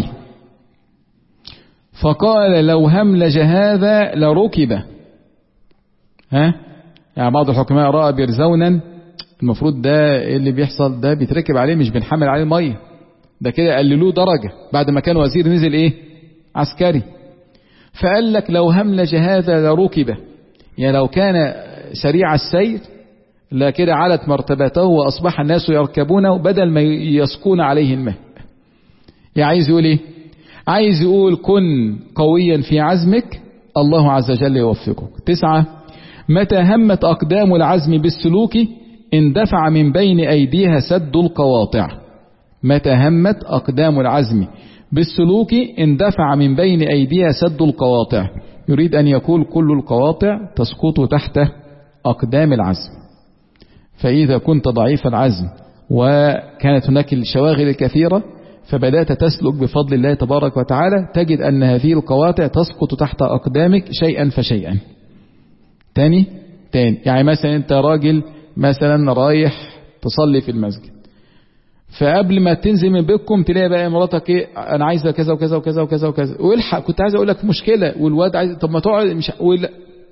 فقال لو هملج هذا لركب ها يعني بعض الحكماء رأى برزونا المفروض ده اللي بيحصل ده بيتركب عليه مش بنحمل عليه ميه ده كده قللوه درجة بعد ما كان وزير نزل ايه عسكري فقال لك لو هملج هذا لركبه يعني لو كان سريع السير لا كده علت مرتبته وأصبح الناس يركبونه بدل ما يسكون عليه الماء يعني عايز يقول ايه عايز يقول كن قويا في عزمك الله عز وجل يوفقك تسعة متى همت أقدام العزم بالسلوك اندفع من بين أيديها سد القواطع متى همت أقدام العزم بالسلوك اندفع من بين أيديها سد القواطع يريد أن يقول كل القواطع تسقط تحت أقدام العزم فإذا كنت ضعيف العزم وكانت هناك الشواغل الكثيرة فبدأت تسلك بفضل الله تبارك وتعالى تجد أن هذه القواطع تسقط تحت أقدامك شيئا فشيئا تاني تاني يعني مثلا أنت راجل مثلا رايح تصلي في المسجد فقبل ما تنزل من بيتكم تلاقي بقى مراتك ايه انا عايزه كذا وكذا وكذا وكذا وكذا والحق كنت عايز اقول لك مشكله والواد عايز طب ما تقعد مش ولا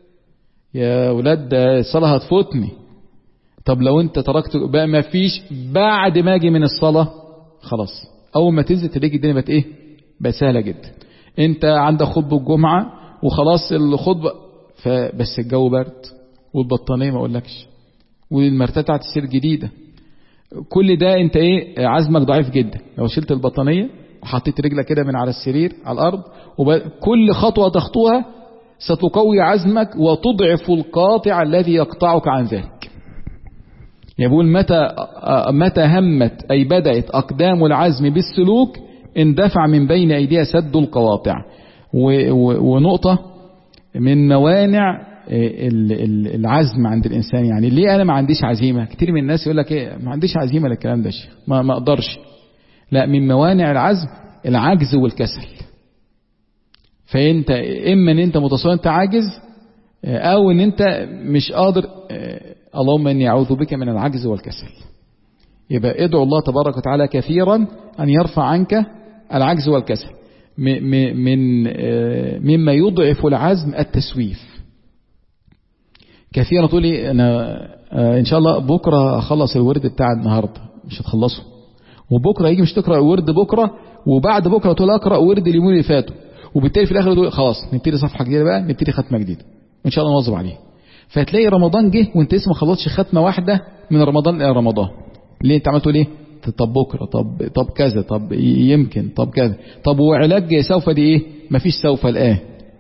يا ولاد ده الصلاه هتفوتني طب لو انت تركت بقى ما فيش بعد ما اجي من الصلاه خلاص اول ما تنزل تلاقي الدنيا بقت ايه بقت سهله جدا انت عندك خطبه الجمعه وخلاص الخطبه فبس الجو برد والبطانيه ما اقولكش والمرتبه بتاعت السير جديده كل ده انت ايه عزمك ضعيف جدا لو شلت البطانية وحطيت رجلك كده من على السرير على الارض وكل خطوة تخطوها ستقوي عزمك وتضعف القاطع الذي يقطعك عن ذلك يقول متى متى همت أي بدأت أقدام العزم بالسلوك اندفع من بين أيديها سد القواطع ونقطة من موانع العزم عند الإنسان يعني ليه أنا ما عنديش عزيمة كتير من الناس يقول لك إيه ما عنديش عزيمة للكلام ده شيء ما, ما أقدرش لا من موانع العزم العجز والكسل فأنت إما أن أنت متصور أنت عاجز أو أن أنت مش قادر اللهم إني أعوذ بك من العجز والكسل يبقى ادعو الله تبارك وتعالى كثيرا أن يرفع عنك العجز والكسل من مما يضعف العزم التسويف كثيرا تقولي انا ان شاء الله بكره اخلص الورد بتاع النهارده مش هتخلصه وبكره يجي مش تقرا ورد بكره وبعد بكره تقول اقرا ورد اليومين اللي فاتوا وبالتالي في الاخر تقول خلاص نبتدي صفحه جديده بقى نبتدي ختمه جديده وان شاء الله نواظب عليه فتلاقي رمضان جه وانت لسه ما خلصتش ختمه واحده من رمضان الى رمضان ليه انت عمال تقول ايه طب بكره طب طب كذا طب يمكن طب كذا طب وعلاج سوف دي ايه مفيش سوف الان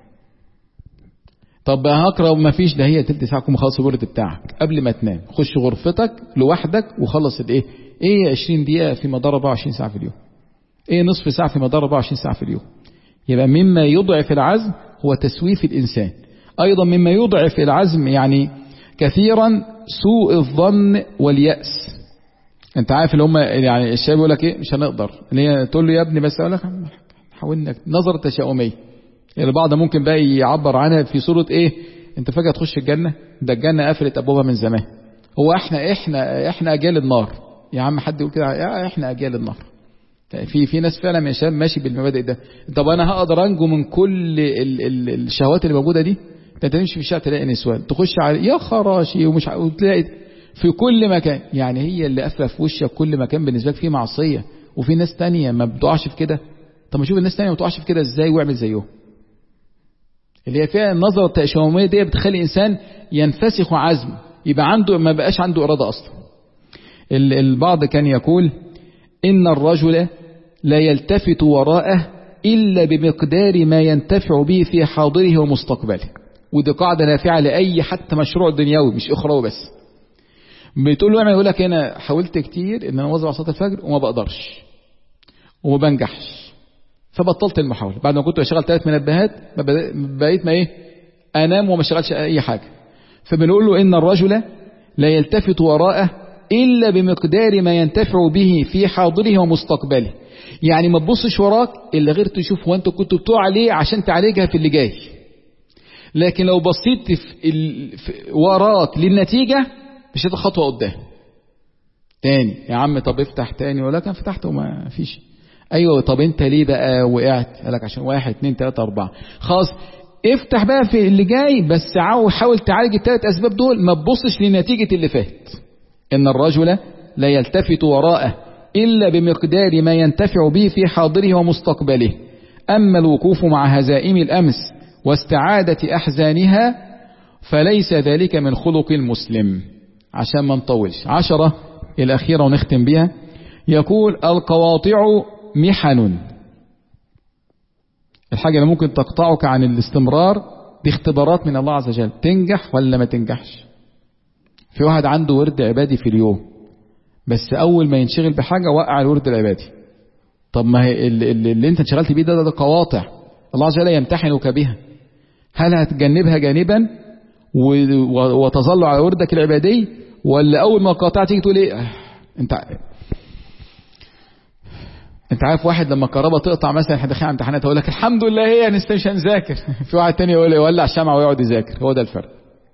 طب هقرا وما فيش ده هي تلت ساعه تكون مخلص الورد بتاعك قبل ما تنام خش غرفتك لوحدك وخلص الايه ايه 20 دقيقه في مدار 24 ساعه في اليوم ايه نصف ساعه في مدار 24 ساعه في اليوم يبقى مما يضعف العزم هو تسويف الانسان ايضا مما يضعف العزم يعني كثيرا سوء الظن والياس انت عارف اللي هم يعني الشباب يقول لك ايه مش هنقدر اللي هي تقول له يا ابني بس اقول لك حاولنا نظره تشاؤميه البعض ممكن بقى يعبر عنها في صورة ايه انت فجأة تخش الجنة ده الجنة قفلت ابوابها من زمان هو احنا احنا احنا اجيال النار يا عم حد يقول كده يا احنا اجيال النار في في ناس فعلا يا شباب ماشي بالمبادئ ده طب انا هقدر انجو من كل ال ال الشهوات اللي موجوده دي انت تمشي في الشارع تلاقي نسوان تخش على يا خراشي ومش وتلاقي في كل مكان يعني هي اللي قافله في وشك كل مكان بالنسبه لك فيه معصيه وفي ناس تانية ما بتقعش في كده طب ما شوف الناس تانية ما بتقعش في كده ازاي واعمل زيهم اللي هي فيها النظرة التشاؤمية دي بتخلي الإنسان ينفسخ عزم يبقى عنده ما بقاش عنده إرادة أصلا البعض كان يقول إن الرجل لا يلتفت وراءه إلا بمقدار ما ينتفع به في حاضره ومستقبله ودي قاعدة نافعة لأي حتى مشروع دنيوي مش أخروي بس بتقول له اعمل يقول لك أنا حاولت كتير إن أنا أوظف على صلاة الفجر وما بقدرش وما بنجحش فبطلت المحاولة بعد ما كنت بشتغل ثلاث منبهات بقيت ما ايه انام وما اشتغلش اي حاجة فبنقول له ان الرجل لا يلتفت وراءه الا بمقدار ما ينتفع به في حاضره ومستقبله يعني ما تبصش وراك الا غير تشوف هو انت كنت بتوع عليه عشان تعالجها في اللي جاي لكن لو بصيت في ال... في وراك للنتيجة مش هتاخد خطوة قدام تاني يا عم طب افتح تاني ولا كان فتحت وما فيش ايوه طب انت ليه بقى وقعت قال لك عشان واحد اتنين تلاتة اربعة خلاص افتح بقى في اللي جاي بس حاول تعالج التلات اسباب دول ما تبصش لنتيجة اللي فات ان الرجل لا يلتفت وراءه الا بمقدار ما ينتفع به في حاضره ومستقبله اما الوقوف مع هزائم الامس واستعادة احزانها فليس ذلك من خلق المسلم عشان ما نطولش عشرة الأخيرة ونختم بها يقول القواطع محن الحاجة اللي ممكن تقطعك عن الاستمرار دي اختبارات من الله عز وجل تنجح ولا ما تنجحش في واحد عنده ورد عبادي في اليوم بس أول ما ينشغل بحاجة وقع الورد العبادي طب ما هي اللي, اللي انت انشغلت بيه ده, ده, ده قواطع الله عز وجل يمتحنك بها هل هتجنبها جانبا وتظل على وردك العبادي ولا اول ما قاطعت تيجي تقول ايه انت انت عارف واحد لما الكهرباء تقطع مثلا احنا داخلين على امتحانات يقول لك الحمد لله هي هنست مش هنذاكر في واحد تاني يقول يولع الشمعة ويقعد يذاكر هو ده الفرق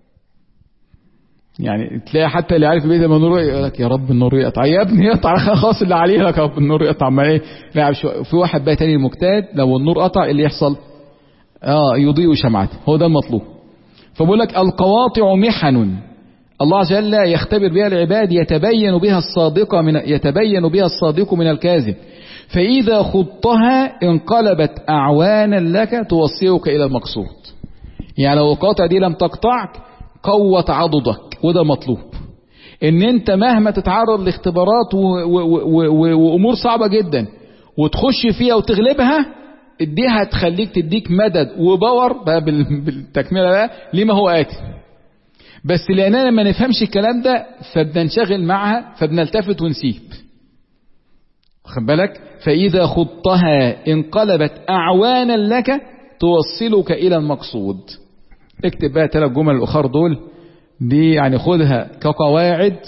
يعني تلاقي حتى اللي عارف البيت لما النور يقول لك يا رب النور يقطع يا ابني يقطع خلاص اللي عليه لك يا رب النور يقطع ما ايه لا في واحد بقى تاني مجتهد لو النور قطع اللي يحصل اه يضيء شمعته هو ده المطلوب فبقول لك القواطع محن الله عز وجل يختبر بها العباد يتبين بها الصادق من يتبين بها الصادق من الكاذب فإذا خضتها انقلبت أعوانا لك توصلك إلى المقصود يعني لو القاطع دي لم تقطعك قوت عضدك وده مطلوب ان انت مهما تتعرض لاختبارات وامور صعبة جدا وتخش فيها وتغلبها دي هتخليك تديك مدد وباور بقى بالتكملة بقى لما هو آتي بس لأننا ما نفهمش الكلام ده فبننشغل معها فبنلتفت ونسيب واخد بالك فإذا خضتها انقلبت أعوانا لك توصلك إلى المقصود اكتب بقى ثلاث جمل الأخر دول دي يعني خدها كقواعد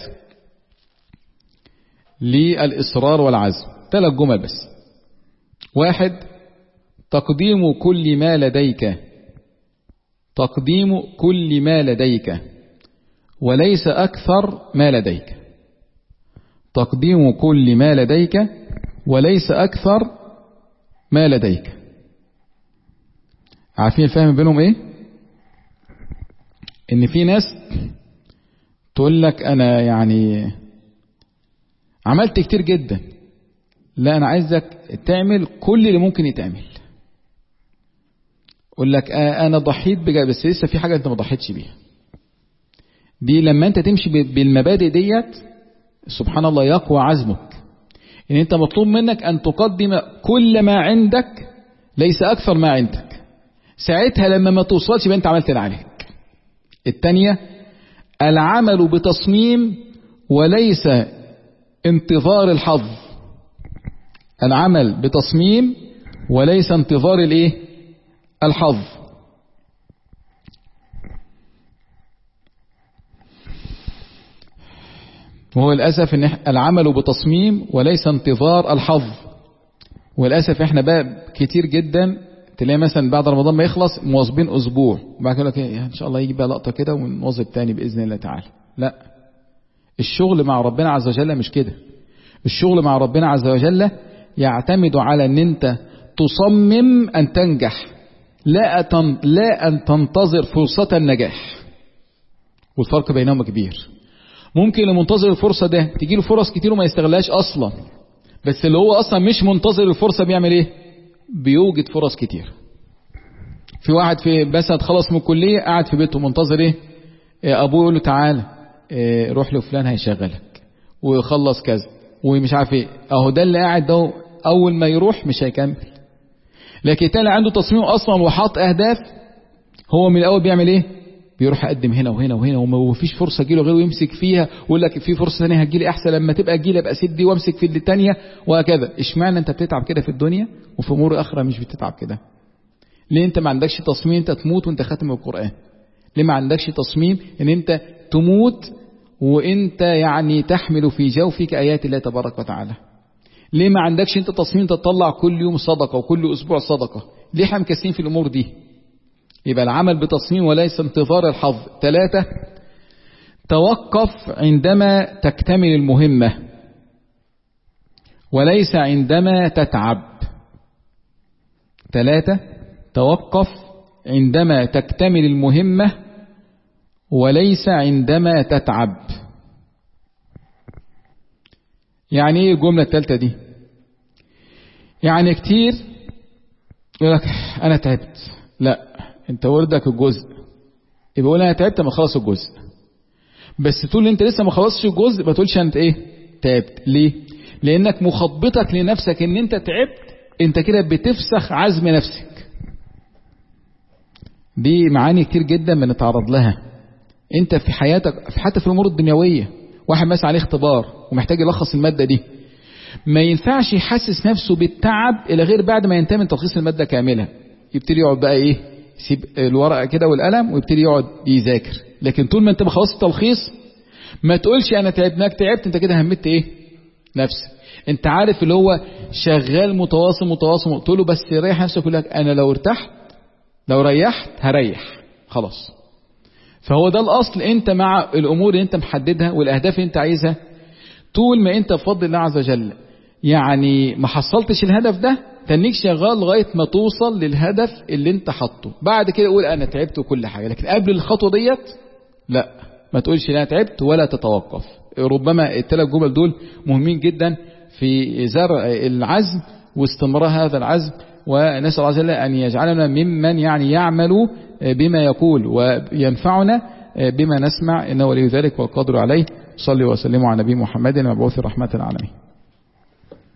للإصرار والعزم ثلاث جمل بس واحد تقديم كل ما لديك تقديم كل ما لديك وليس أكثر ما لديك تقديم كل ما لديك وليس أكثر ما لديك عارفين الفهم بينهم ايه ان في ناس تقول لك انا يعني عملت كتير جدا لا انا عايزك تعمل كل اللي ممكن يتعمل يقول لك آه انا ضحيت بجد بس لسه في حاجه انت ما ضحيتش بيها دي لما انت تمشي بالمبادئ ديت سبحان الله يقوى عزمك ان انت مطلوب منك ان تقدم كل ما عندك ليس اكثر ما عندك ساعتها لما ما توصلش يبقى انت عملت اللي عليك الثانيه العمل بتصميم وليس انتظار الحظ العمل بتصميم وليس انتظار الايه الحظ وهو للأسف ان العمل بتصميم وليس انتظار الحظ وللأسف احنا بقى كتير جدا تلاقي مثلا بعد رمضان ما يخلص مواظبين اسبوع وبعد كده لك إيه ان شاء الله يجي بقى لقطه كده ونواظب تاني باذن الله تعالى لا الشغل مع ربنا عز وجل مش كده الشغل مع ربنا عز وجل يعتمد على ان انت تصمم ان تنجح لا أتن... لا ان تنتظر فرصة النجاح والفرق بينهما كبير ممكن اللي منتظر الفرصة ده تجي له فرص كتير وما يستغلهاش اصلا بس اللي هو اصلا مش منتظر الفرصة بيعمل ايه بيوجد فرص كتير في واحد في بس اتخلص من الكلية قاعد في بيته منتظر ايه, إيه ابوه يقول له تعالى إيه روح لفلان هيشغلك ويخلص كذا ومش عارف ايه اهو ده اللي قاعد ده اول ما يروح مش هيكمل لكن التاني عنده تصميم اصلا وحاط اهداف هو من الاول بيعمل ايه بيروح يقدم هنا وهنا وهنا ومفيش فرصه تجيله غيره يمسك فيها ويقول لك في فرصه ثانيه هتجيلي احسن لما تبقى تجيلي ابقى اسيب دي وامسك في الثانيه وهكذا اشمعنى انت بتتعب كده في الدنيا وفي امور اخرى مش بتتعب كده ليه انت ما عندكش تصميم انت تموت وانت خاتم القران ليه ما عندكش تصميم ان انت تموت وانت يعني تحمل في جوفك ايات الله تبارك وتعالى ليه ما عندكش انت تصميم تطلع كل يوم صدقه وكل اسبوع صدقه ليه احنا مكسين في الامور دي يبقى العمل بتصميم وليس انتظار الحظ ثلاثة توقف عندما تكتمل المهمة وليس عندما تتعب ثلاثة توقف عندما تكتمل المهمة وليس عندما تتعب يعني ايه الجملة الثالثة دي يعني كتير يقول لك انا تعبت لا انت وردك الجزء يبقى انا تعبت ما خلص الجزء بس طول انت لسه ما خلصتش الجزء ما تقولش انت ايه تعبت ليه لانك مخبطك لنفسك ان انت تعبت انت كده بتفسخ عزم نفسك دي معاني كتير جدا بنتعرض لها انت في حياتك حتى في الامور الدنيويه واحد مثلا عليه اختبار ومحتاج يلخص الماده دي ما ينفعش يحسس نفسه بالتعب الى غير بعد ما ينتهي من تلخيص الماده كامله يبتدي يقعد بقى ايه يسيب الورقه كده والقلم ويبتدي يقعد يذاكر لكن طول ما انت ما خلصت التلخيص ما تقولش انا تعبناك تعبت انت كده همت ايه نفسك انت عارف اللي هو شغال متواصل متواصل قلت له بس ريح نفسك يقول لك انا لو ارتحت لو ريحت هريح خلاص فهو ده الاصل انت مع الامور اللي انت محددها والاهداف اللي انت عايزها طول ما انت بفضل الله عز وجل يعني ما حصلتش الهدف ده تنيك شغال لغايه ما توصل للهدف اللي انت حاطه بعد كده قول انا تعبت وكل حاجه لكن قبل الخطوه ديت لا ما تقولش انا تعبت ولا تتوقف ربما الثلاث جمل دول مهمين جدا في زرع العزم واستمرار هذا العزم ونسأل الله عز وجل أن يجعلنا ممن يعني يعمل بما يقول وينفعنا بما نسمع إنه ولي ذلك والقدر عليه صلي وسلموا على نبي محمد المبعوث رحمة العالمين